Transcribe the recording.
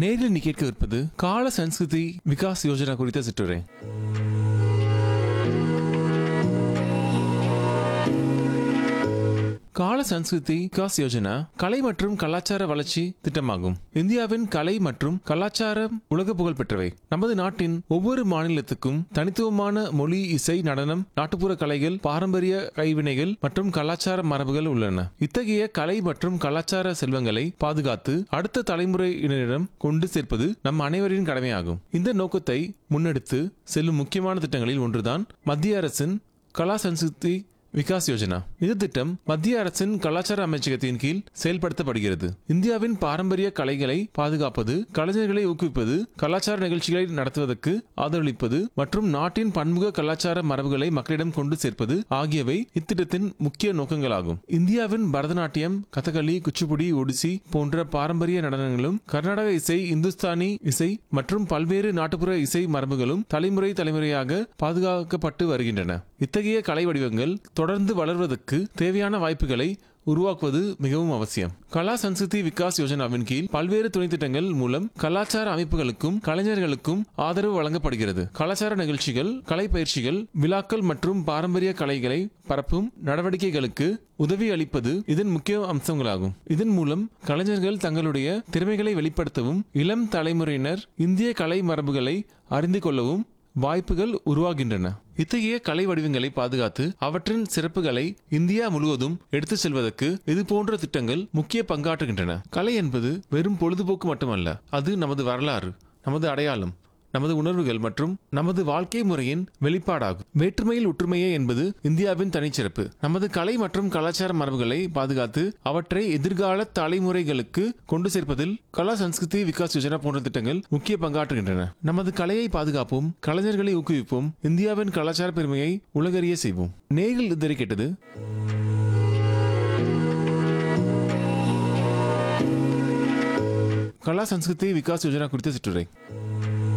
நேரில் நீ கேட்கவிருப்பது கால சன்ஸ்கிருதி விகாஸ் யோஜனா குறித்த சிற்றுரை கால சன்ஸ்கிருதி விகாஸ் யோஜனா கலை மற்றும் கலாச்சார வளர்ச்சி திட்டமாகும் இந்தியாவின் கலை மற்றும் கலாச்சாரம் உலக புகழ் பெற்றவை நமது நாட்டின் ஒவ்வொரு மாநிலத்துக்கும் தனித்துவமான மொழி இசை நடனம் நாட்டுப்புற கலைகள் பாரம்பரிய கைவினைகள் மற்றும் கலாச்சார மரபுகள் உள்ளன இத்தகைய கலை மற்றும் கலாச்சார செல்வங்களை பாதுகாத்து அடுத்த தலைமுறையினரிடம் கொண்டு சேர்ப்பது நம் அனைவரின் கடமையாகும் இந்த நோக்கத்தை முன்னெடுத்து செல்லும் முக்கியமான திட்டங்களில் ஒன்றுதான் மத்திய அரசின் கலா சன்ஸ்கிருதி விகாஸ் யோஜனா இந்த திட்டம் மத்திய அரசின் கலாச்சார அமைச்சகத்தின் கீழ் செயல்படுத்தப்படுகிறது இந்தியாவின் பாரம்பரிய கலைகளை பாதுகாப்பது கலைஞர்களை ஊக்குவிப்பது கலாச்சார நிகழ்ச்சிகளை நடத்துவதற்கு ஆதரவளிப்பது மற்றும் நாட்டின் பன்முக கலாச்சார மரபுகளை மக்களிடம் கொண்டு சேர்ப்பது ஆகியவை இத்திட்டத்தின் முக்கிய நோக்கங்களாகும் இந்தியாவின் பரதநாட்டியம் கதகளி குச்சிப்புடி ஒடிசி போன்ற பாரம்பரிய நடனங்களும் கர்நாடக இசை இந்துஸ்தானி இசை மற்றும் பல்வேறு நாட்டுப்புற இசை மரபுகளும் தலைமுறை தலைமுறையாக பாதுகாக்கப்பட்டு வருகின்றன இத்தகைய கலை வடிவங்கள் தொடர்ந்து வளர்வதற்கு தேவையான வாய்ப்புகளை உருவாக்குவது மிகவும் அவசியம் கலா சன்ஸ்கிருதி விகாஸ் யோஜனாவின் கீழ் பல்வேறு துணை திட்டங்கள் மூலம் கலாச்சார அமைப்புகளுக்கும் கலைஞர்களுக்கும் ஆதரவு வழங்கப்படுகிறது கலாச்சார நிகழ்ச்சிகள் கலை பயிற்சிகள் விழாக்கள் மற்றும் பாரம்பரிய கலைகளை பரப்பும் நடவடிக்கைகளுக்கு உதவி அளிப்பது இதன் முக்கிய அம்சங்களாகும் இதன் மூலம் கலைஞர்கள் தங்களுடைய திறமைகளை வெளிப்படுத்தவும் இளம் தலைமுறையினர் இந்திய கலை மரபுகளை அறிந்து கொள்ளவும் வாய்ப்புகள் உருவாகின்றன இத்தகைய கலை வடிவங்களை பாதுகாத்து அவற்றின் சிறப்புகளை இந்தியா முழுவதும் எடுத்துச் செல்வதற்கு இது போன்ற திட்டங்கள் முக்கிய பங்காற்றுகின்றன கலை என்பது வெறும் பொழுதுபோக்கு மட்டுமல்ல அது நமது வரலாறு நமது அடையாளம் நமது உணர்வுகள் மற்றும் நமது வாழ்க்கை முறையின் வெளிப்பாடாகும் வேற்றுமையில் ஒற்றுமையே என்பது இந்தியாவின் தனிச்சிறப்பு நமது கலை மற்றும் கலாச்சார மரபுகளை பாதுகாத்து அவற்றை எதிர்கால தலைமுறைகளுக்கு கொண்டு சேர்ப்பதில் கலா சன்ஸ்கிருதி விகாஸ் யோஜனா போன்ற திட்டங்கள் முக்கிய பங்காற்றுகின்றன நமது கலையை பாதுகாப்போம் கலைஞர்களை ஊக்குவிப்போம் இந்தியாவின் கலாச்சார பெருமையை உலகறிய செய்வோம் நேரில் இதுவரை கேட்டது கலா சன்ஸ்கிருதி விகாஸ் யோஜனா குறித்த சிற்றுரை